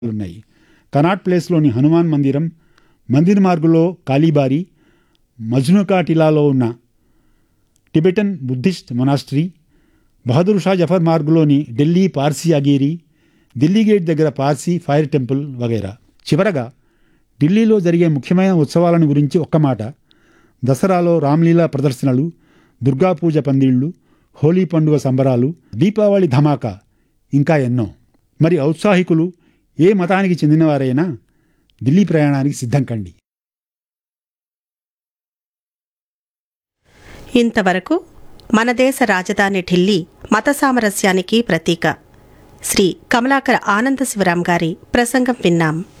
ఉన్నాయి కనాట్ ప్లేస్లోని హనుమాన్ మందిరం మందిర్ మార్గులో కాళీబారి మజ్నుకా టిలాలో ఉన్న Tibetan Buddhist monastery Bahadur Shah Zafar మార్గులోని ఢిల్లీ పార్సీ అగీరి ఢిల్లీ గేట్ దగ్గర పార్సీ ఫైర్ టెంపుల్ వగైరా చివరగా ఢిల్లీలో జరిగే ముఖ్యమైన ఉత్సవాలను గురించి ఒక్క మాట దసరాలో రామ్లీలా ప్రదర్శనలు దుర్గా పూజ పందిళ్ళు హోలీ పండుగ సంబరాలు దీపావళి ధమాకా ఇంకా ఎన్నో మరి ఔత్సాహికులు ఏ మతానికి చెందినవారైనా ఢిల్లీ ప్రయాణానికి సిద్ధం కండి ఇంతవరకు మన దేశ రాజధాని ఢిల్లీ మత సామరస్యానికి ప్రతీక శ్రీ కమలాకర ఆనంద శివరాం గారి ప్రసంగం విన్నాం